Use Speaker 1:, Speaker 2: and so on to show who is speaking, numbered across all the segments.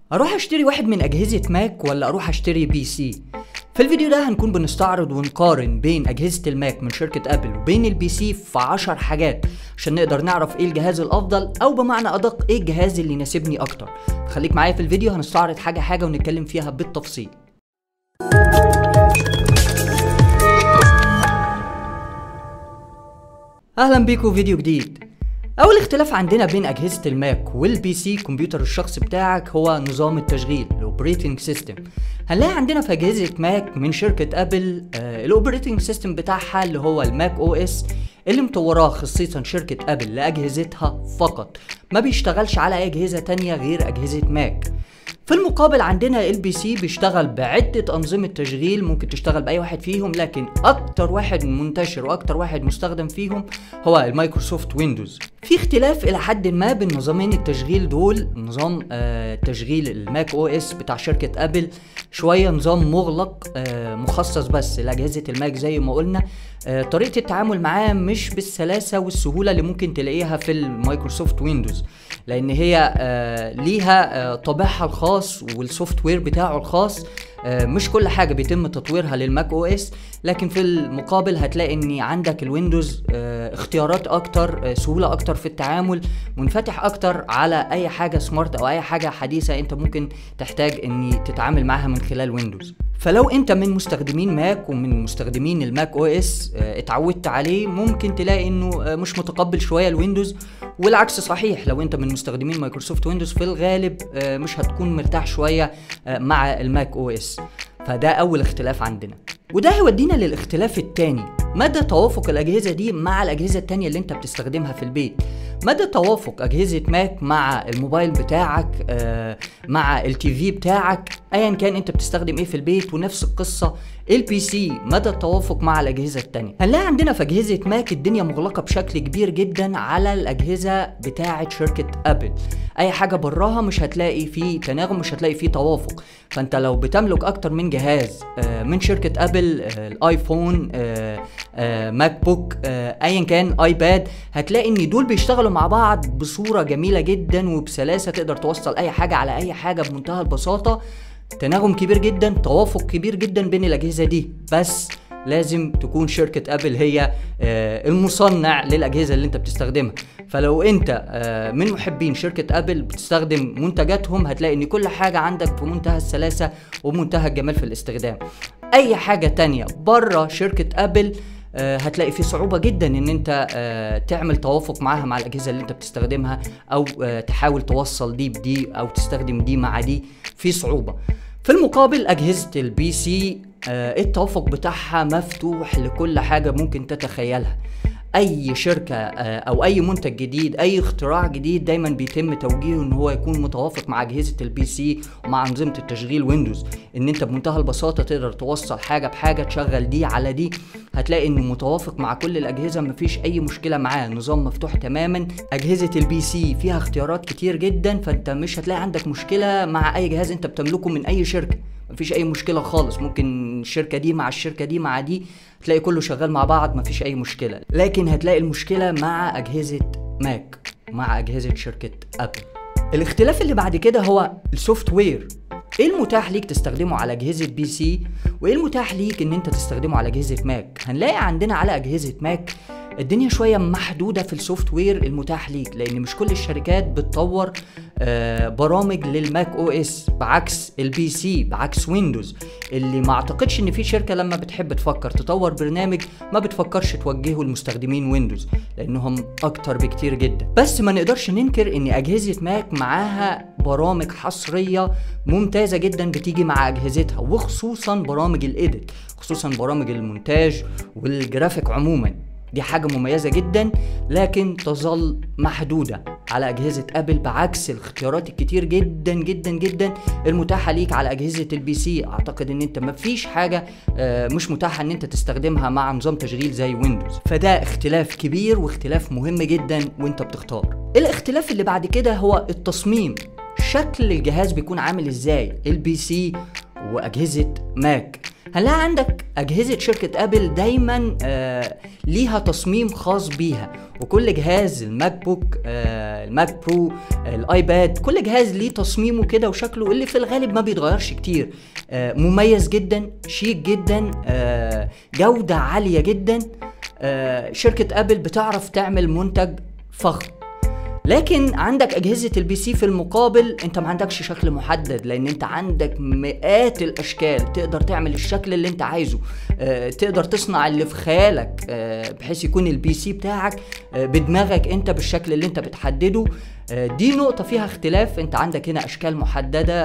Speaker 1: اروح اشتري واحد من اجهزة ماك ولا اروح اشتري بي سي في الفيديو ده هنكون بنستعرض ونقارن بين اجهزة الماك من شركة ابل وبين البي سي في 10 حاجات عشان نقدر نعرف ايه الجهاز الافضل او بمعنى ادق ايه الجهاز اللي يناسبني اكتر خليك معايا في الفيديو هنستعرض حاجة حاجة ونتكلم فيها بالتفصيل اهلا بيكم فيديو جديد اول اختلاف عندنا بين اجهزه الماك والبي سي كمبيوتر الشخص بتاعك هو نظام التشغيل الاوبريتنج سيستم هنلاقي عندنا في اجهزه ماك من شركه ابل آه الاوبريتنج سيستم بتاعها اللي هو الماك او اس اللي مطوراه خصيصا شركه ابل لاجهزتها فقط ما بيشتغلش على اجهزه تانية غير اجهزه ماك في المقابل عندنا البي سي بيشتغل بعدة أنظمة تشغيل ممكن تشتغل بأي واحد فيهم لكن أكتر واحد منتشر وأكتر واحد مستخدم فيهم هو المايكروسوفت ويندوز في اختلاف إلى حد ما بين نظامين التشغيل دول نظام آه تشغيل الماك او اس بتاع شركة أبل شوية نظام مغلق آه مخصص بس لأجهزة الماك زي ما قلنا آه طريقة التعامل معاه مش بالسلاسة والسهولة اللي ممكن تلاقيها في المايكروسوفت ويندوز لأن هي آه ليها آه طابعها الخاص والسوفت وير بتاعه الخاص آه مش كل حاجه بيتم تطويرها للماك او اس لكن في المقابل هتلاقي ان عندك الويندوز آه اختيارات اكتر آه سهوله اكتر في التعامل منفتح اكتر على اي حاجه سمارت او اي حاجه حديثه انت ممكن تحتاج ان تتعامل معاها من خلال ويندوز فلو انت من مستخدمين ماك ومن مستخدمين الماك او اس اتعودت عليه ممكن تلاقي انه مش متقبل شويه الويندوز والعكس صحيح لو انت من مستخدمين مايكروسوفت ويندوز في الغالب مش هتكون مرتاح شويه مع الماك او اس فده اول اختلاف عندنا وده هيودينا للاختلاف التاني مدى توافق الاجهزه دي مع الاجهزه التانية اللي انت بتستخدمها في البيت مدى توافق اجهزه ماك مع الموبايل بتاعك آه مع التي في بتاعك ايا كان انت بتستخدم ايه في البيت ونفس القصه البي سي مدى التوافق مع الاجهزه التانية هنلاقي عندنا في اجهزه ماك الدنيا مغلقه بشكل كبير جدا على الاجهزه بتاعه شركه ابل اي حاجه براها مش هتلاقي فيه تناغم مش هتلاقي فيه توافق فانت لو بتملك اكتر من جهاز آه من شركه ابل آه الايفون آه آه ماك بوك آه ايا كان ايباد هتلاقي ان دول بيشتغلوا مع بعض بصوره جميله جدا وبسلاسه تقدر توصل اي حاجه على اي حاجه بمنتهى البساطه تناغم كبير جدا توافق كبير جدا بين الاجهزه دي بس لازم تكون شركة أبل هي المصنع للأجهزة اللي أنت بتستخدمها فلو أنت من محبين شركة أبل بتستخدم منتجاتهم هتلاقي أن كل حاجة عندك في منتهى السلاسة ومنتهى الجمال في الاستخدام أي حاجة تانية بره شركة أبل هتلاقي في صعوبة جدا ان انت تعمل توافق معاها مع الاجهزة اللي انت بتستخدمها او تحاول توصل دي بدي او تستخدم دي مع دي في صعوبة في المقابل اجهزة البي سي التوافق بتاعها مفتوح لكل حاجة ممكن تتخيلها اي شركه او اي منتج جديد اي اختراع جديد دايما بيتم توجيهه ان هو يكون متوافق مع اجهزه البي سي ومع انظمه التشغيل ويندوز ان انت بمنتهى البساطه تقدر توصل حاجه بحاجه تشغل دي على دي هتلاقي انه متوافق مع كل الاجهزه مفيش اي مشكله معاه نظام مفتوح تماما اجهزه البي سي فيها اختيارات كتير جدا فانت مش هتلاقي عندك مشكله مع اي جهاز انت بتملكه من اي شركه مفيش اي مشكله خالص ممكن الشركه دي مع الشركه دي مع دي تلاقي كله شغال مع بعض مفيش اي مشكله لكن هتلاقي المشكله مع اجهزه ماك مع اجهزه شركه ابل الاختلاف اللي بعد كده هو السوفت وير ايه المتاح ليك تستخدمه على اجهزه بي سي وايه المتاح ليك ان انت تستخدمه على اجهزه ماك هنلاقي عندنا على اجهزه ماك الدنيا شوية محدودة في السوفت وير المتاح ليك لأن مش كل الشركات بتطور آه برامج للماك او اس بعكس البي سي بعكس ويندوز اللي ما اعتقدش ان في شركة لما بتحب تفكر تطور برنامج ما بتفكرش توجهه لمستخدمين ويندوز لأنهم أكتر بكتير جدا بس ما نقدرش ننكر ان أجهزة ماك معاها برامج حصرية ممتازة جدا بتيجي مع أجهزتها وخصوصا برامج الإيديت خصوصا برامج المونتاج والجرافيك عموما دي حاجة مميزة جدا لكن تظل محدودة على أجهزة أبل بعكس الاختيارات الكتير جدا جدا جدا المتاحة ليك على أجهزة البي سي أعتقد إن أنت مفيش حاجة مش متاحة إن أنت تستخدمها مع نظام تشغيل زي ويندوز فده اختلاف كبير واختلاف مهم جدا وأنت بتختار الاختلاف اللي بعد كده هو التصميم شكل الجهاز بيكون عامل ازاي البي سي واجهزه ماك هنلاقي عندك اجهزه شركه ابل دايما آه ليها تصميم خاص بيها وكل جهاز الماك بوك آه الماك برو آه الايباد كل جهاز ليه تصميمه كده وشكله اللي في الغالب ما بيتغيرش كتير آه مميز جدا شيك جدا آه جوده عاليه جدا آه شركه ابل بتعرف تعمل منتج فخم لكن عندك اجهزه البي سي في المقابل انت ما عندكش شكل محدد لان انت عندك مئات الاشكال تقدر تعمل الشكل اللي انت عايزه اه تقدر تصنع اللي في خيالك اه بحيث يكون البي سي بتاعك اه بدماغك انت بالشكل اللي انت بتحدده اه دي نقطه فيها اختلاف انت عندك هنا اشكال محدده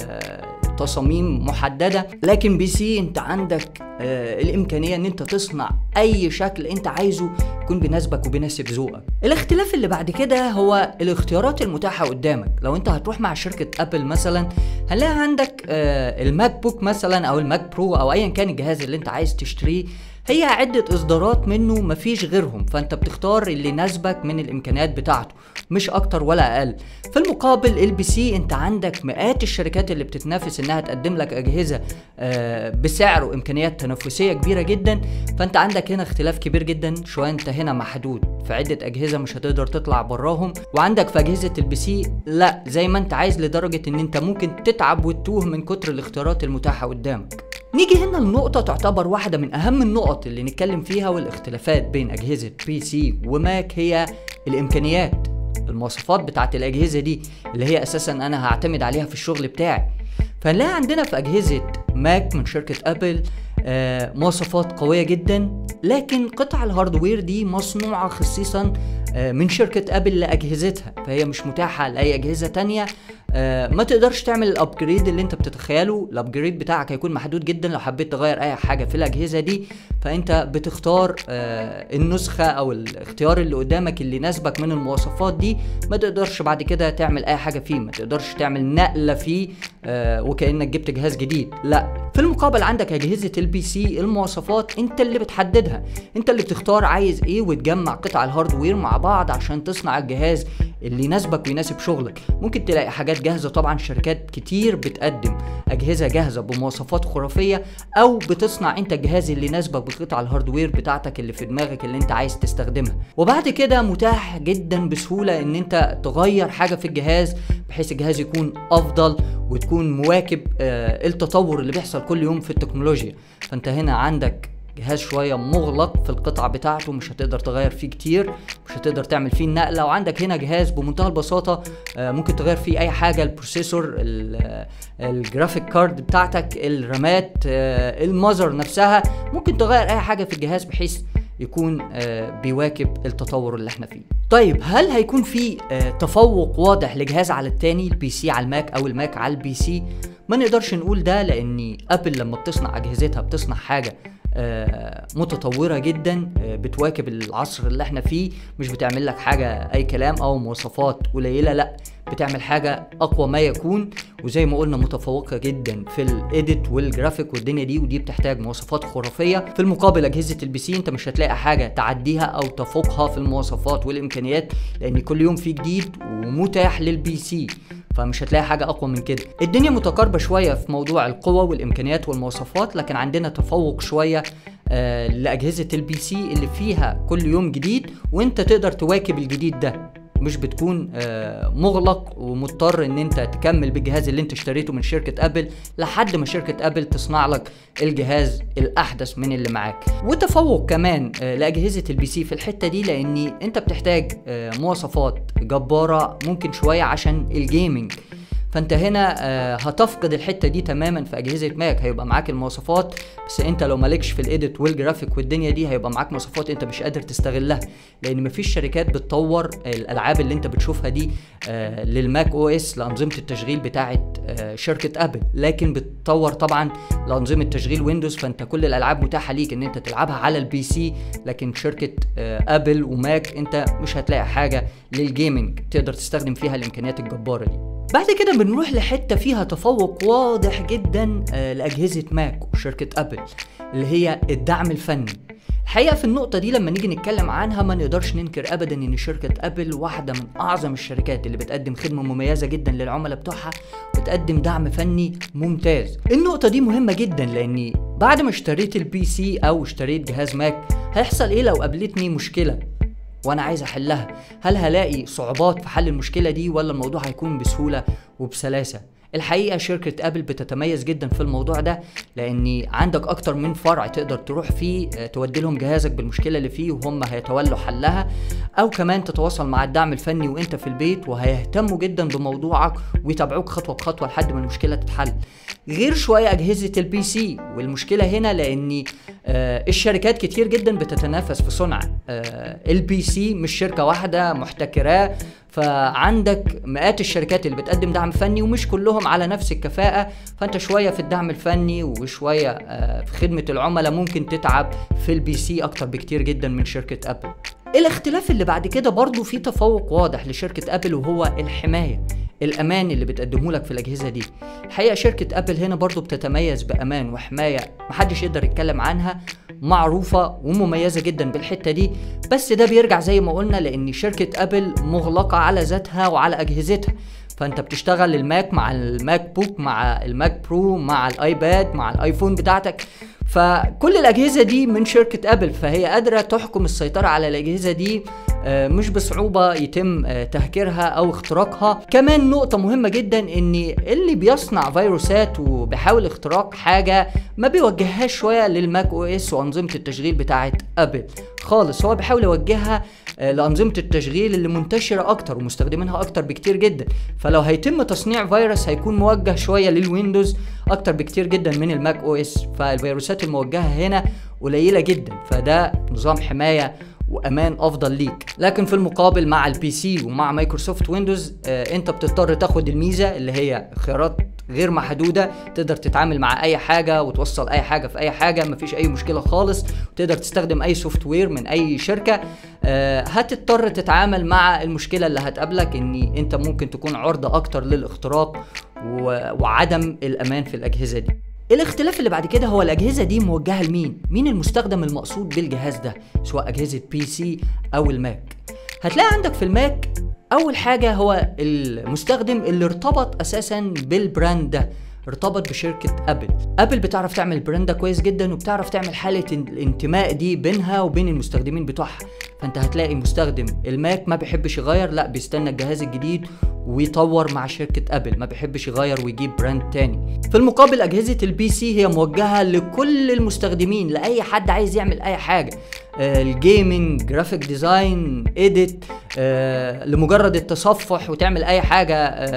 Speaker 1: اه تصاميم محدده لكن بي سي انت عندك آه الامكانيه ان انت تصنع اي شكل انت عايزه يكون بيناسبك وبيناسب ذوقك الاختلاف اللي بعد كده هو الاختيارات المتاحه قدامك لو انت هتروح مع شركه ابل مثلا هنلاقي عندك آه الماك بوك مثلا او الماك برو او ايا كان الجهاز اللي انت عايز تشتريه هي عدة إصدارات منه مفيش غيرهم فأنت بتختار اللي يناسبك من الإمكانيات بتاعته مش أكتر ولا أقل في المقابل البي سي أنت عندك مئات الشركات اللي بتتنافس إنها تقدم لك أجهزة آه بسعر وإمكانيات تنافسية كبيرة جدا فأنت عندك هنا اختلاف كبير جدا شوية أنت هنا محدود في عدة أجهزة مش هتقدر تطلع براهم وعندك في أجهزة البي سي لا زي ما أنت عايز لدرجة إن أنت ممكن تتعب وتتوه من كتر الاختيارات المتاحة قدامك نيجي هنا لنقطة تعتبر واحدة من أهم النقط اللي نتكلم فيها والاختلافات بين أجهزة بي سي وماك هي الإمكانيات المواصفات بتاعت الأجهزة دي اللي هي أساسا أنا هعتمد عليها في الشغل بتاعي فنلاقي عندنا في أجهزة ماك من شركة أبل آه مواصفات قوية جدا لكن قطع الهاردوير دي مصنوعة خصيصا آه من شركة أبل لأجهزتها فهي مش متاحة لأي أجهزة تانية آه ما تقدرش تعمل الابجريد اللي انت بتتخيله الابجريد بتاعك هيكون محدود جدا لو حبيت تغير اي حاجه في الاجهزه دي فانت بتختار آه النسخه او الاختيار اللي قدامك اللي يناسبك من المواصفات دي ما تقدرش بعد كده تعمل اي حاجه فيه ما تقدرش تعمل نقله فيه آه وكانك جبت جهاز جديد لا في المقابل عندك اجهزه البي سي المواصفات انت اللي بتحددها انت اللي بتختار عايز ايه وتجمع قطع الهاردوير مع بعض عشان تصنع الجهاز اللي يناسبك ويناسب شغلك ممكن تلاقي حاجات جاهزه طبعا شركات كتير بتقدم اجهزه جاهزه بمواصفات خرافيه او بتصنع انت الجهاز اللي يناسبك بقطع الهاردوير بتاعتك اللي في دماغك اللي انت عايز تستخدمها وبعد كده متاح جدا بسهوله ان انت تغير حاجه في الجهاز بحيث الجهاز يكون افضل وتكون مواكب آه التطور اللي بيحصل كل يوم في التكنولوجيا فانت هنا عندك جهاز شويه مغلق في القطع بتاعته مش هتقدر تغير فيه كتير مش هتقدر تعمل فيه النقله وعندك هنا جهاز بمنتهى البساطه ممكن تغير فيه اي حاجه البروسيسور الجرافيك كارد بتاعتك الرامات المذر نفسها ممكن تغير اي حاجه في الجهاز بحيث يكون بيواكب التطور اللي احنا فيه طيب هل هيكون في تفوق واضح لجهاز على التاني البي سي على الماك او الماك على البي سي ما نقدرش نقول ده لان ابل لما بتصنع اجهزتها بتصنع حاجه آه متطوره جدا آه بتواكب العصر اللي احنا فيه مش بتعمل لك حاجه اي كلام او مواصفات قليله لا بتعمل حاجه اقوى ما يكون وزي ما قلنا متفوقه جدا في الايديت والجرافيك والدنيا دي ودي بتحتاج مواصفات خرافيه في المقابل اجهزه البي سي انت مش هتلاقي حاجه تعديها او تفوقها في المواصفات والامكانيات لان كل يوم في جديد ومتاح للبي سي فمش هتلاقي حاجه اقوى من كده الدنيا متقاربه شويه في موضوع القوه والامكانيات والمواصفات لكن عندنا تفوق شويه آه لاجهزه البي سي اللي فيها كل يوم جديد وانت تقدر تواكب الجديد ده مش بتكون آه مغلق ومضطر ان انت تكمل بالجهاز اللي انت اشتريته من شركه ابل لحد ما شركه ابل تصنع لك الجهاز الاحدث من اللي معاك وتفوق كمان آه لاجهزه البي سي في الحته دي لان انت بتحتاج آه مواصفات جباره ممكن شويه عشان الجيمنج فانت هنا آه هتفقد الحته دي تماما في اجهزه ماك هيبقى معاك المواصفات بس انت لو مالكش في الايديت والجرافيك والدنيا دي هيبقى معاك مواصفات انت مش قادر تستغلها لان مفيش شركات بتطور الالعاب اللي انت بتشوفها دي آه للماك او اس لانظمه التشغيل بتاعه آه شركه ابل لكن بتطور طبعا لانظمه تشغيل ويندوز فانت كل الالعاب متاحه ليك ان انت تلعبها على البي سي لكن شركه ابل وماك انت مش هتلاقي حاجه للجيمنج تقدر تستخدم فيها الامكانيات الجباره دي بعد كده بنروح لحته فيها تفوق واضح جدا لاجهزه ماك وشركه ابل اللي هي الدعم الفني الحقيقه في النقطه دي لما نيجي نتكلم عنها ما نقدرش ننكر ابدا ان شركه ابل واحده من اعظم الشركات اللي بتقدم خدمه مميزه جدا للعملاء بتوعها وتقدم دعم فني ممتاز النقطه دي مهمه جدا لاني بعد ما اشتريت البي سي او اشتريت جهاز ماك هيحصل ايه لو قابلتني مشكله وانا عايز احلها هل هلاقي صعوبات في حل المشكله دي ولا الموضوع هيكون بسهوله وبسلاسه الحقيقه شركه ابل بتتميز جدا في الموضوع ده لان عندك اكتر من فرع تقدر تروح فيه آه، تودي لهم جهازك بالمشكله اللي فيه وهم هيتولوا حلها او كمان تتواصل مع الدعم الفني وانت في البيت وهيهتموا جدا بموضوعك ويتابعوك خطوه بخطوه لحد ما المشكله تتحل غير شويه اجهزه البي سي والمشكله هنا لان آه، الشركات كتير جدا بتتنافس في صنع آه، البي سي مش شركه واحده محتكراه فعندك مئات الشركات اللي بتقدم دعم فني ومش كلهم على نفس الكفاءة فانت شوية في الدعم الفني وشوية آه، في خدمة العملاء ممكن تتعب في البي سي اكتر بكتير جدا من شركة ابل الاختلاف اللي بعد كده برضو في تفوق واضح لشركة ابل وهو الحماية الامان اللي بتقدمه لك في الاجهزه دي الحقيقه شركه ابل هنا برضو بتتميز بامان وحمايه محدش يقدر يتكلم عنها معروفة ومميزة جدا بالحتة دي بس ده بيرجع زي ما قلنا لان شركة ابل مغلقة على ذاتها وعلى اجهزتها فانت بتشتغل الماك مع الماك بوك مع الماك برو مع الايباد مع الايفون بتاعتك فكل الاجهزه دي من شركه ابل فهي قادره تحكم السيطره على الاجهزه دي آه، مش بصعوبة يتم آه، تهكيرها أو اختراقها كمان نقطة مهمة جدا إن اللي بيصنع فيروسات وبيحاول اختراق حاجة ما بيوجههاش شوية للماك او اس وأنظمة التشغيل بتاعة أبل خالص هو بيحاول يوجهها آه، لأنظمة التشغيل اللي منتشرة أكتر ومستخدمينها أكتر بكتير جدا فلو هيتم تصنيع فيروس هيكون موجه شوية للويندوز أكتر بكتير جدا من الماك او اس فالفيروسات الموجهة هنا قليلة جدا فده نظام حماية وامان افضل ليك لكن في المقابل مع البي سي ومع مايكروسوفت ويندوز آه انت بتضطر تاخد الميزه اللي هي خيارات غير محدوده تقدر تتعامل مع اي حاجه وتوصل اي حاجه في اي حاجه مفيش اي مشكله خالص وتقدر تستخدم اي سوفت وير من اي شركه آه هتضطر تتعامل مع المشكله اللي هتقابلك ان انت ممكن تكون عرضه اكتر للاختراق وعدم الامان في الاجهزه دي الاختلاف اللي بعد كده هو الاجهزه دي موجهه لمين مين المستخدم المقصود بالجهاز ده سواء اجهزه بي سي او الماك هتلاقي عندك في الماك اول حاجه هو المستخدم اللي ارتبط اساسا بالبراند ده ارتبط بشركة ابل ابل بتعرف تعمل البراند ده كويس جدا وبتعرف تعمل حالة الانتماء دي بينها وبين المستخدمين بتوعها فانت هتلاقي مستخدم الماك ما بيحبش يغير لا بيستنى الجهاز الجديد ويطور مع شركة ابل ما بيحبش يغير ويجيب براند تاني في المقابل اجهزة البي سي هي موجهة لكل المستخدمين لاي حد عايز يعمل اي حاجة آه الجيمنج جرافيك ديزاين اديت آه لمجرد التصفح وتعمل اي حاجة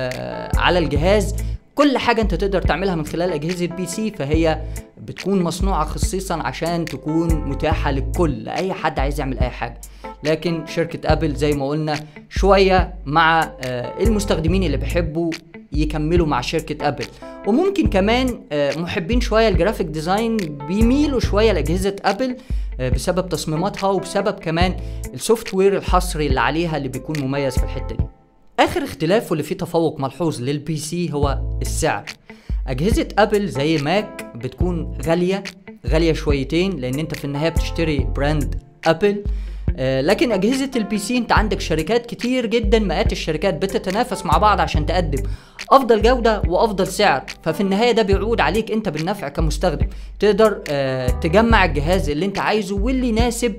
Speaker 1: آه على الجهاز كل حاجة انت تقدر تعملها من خلال اجهزة بي سي فهي بتكون مصنوعة خصيصا عشان تكون متاحة للكل لأي حد عايز يعمل أي حاجة لكن شركة أبل زي ما قلنا شوية مع آه، المستخدمين اللي بيحبوا يكملوا مع شركة أبل وممكن كمان آه، محبين شوية الجرافيك ديزاين بيميلوا شوية لأجهزة أبل آه، بسبب تصميماتها وبسبب كمان السوفت وير الحصري اللي عليها اللي بيكون مميز في الحتة دي اخر اختلاف واللي فيه تفوق ملحوظ للبي سي هو السعر اجهزه ابل زي ماك بتكون غاليه غاليه شويتين لان انت في النهايه بتشتري براند ابل آه لكن اجهزه البي سي انت عندك شركات كتير جدا مئات الشركات بتتنافس مع بعض عشان تقدم افضل جوده وافضل سعر ففي النهايه ده بيعود عليك انت بالنفع كمستخدم تقدر آه تجمع الجهاز اللي انت عايزه واللي يناسب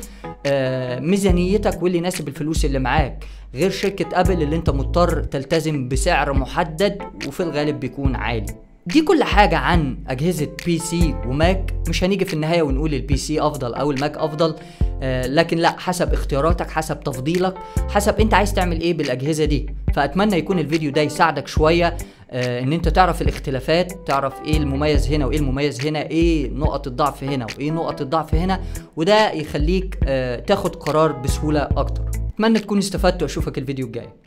Speaker 1: آه ميزانيتك واللي يناسب الفلوس اللي معاك غير شركه ابل اللي انت مضطر تلتزم بسعر محدد وفي الغالب بيكون عالي دي كل حاجة عن أجهزة بي سي وماك مش هنيجي في النهاية ونقول البي سي أفضل أو الماك أفضل آه لكن لا حسب اختياراتك حسب تفضيلك حسب أنت عايز تعمل إيه بالأجهزة دي فأتمنى يكون الفيديو ده يساعدك شوية آه ان انت تعرف الاختلافات تعرف ايه المميز هنا وايه المميز هنا ايه نقط الضعف هنا وايه نقط الضعف هنا وده يخليك آه تاخد قرار بسهولة اكتر اتمنى تكون استفدت واشوفك الفيديو الجاي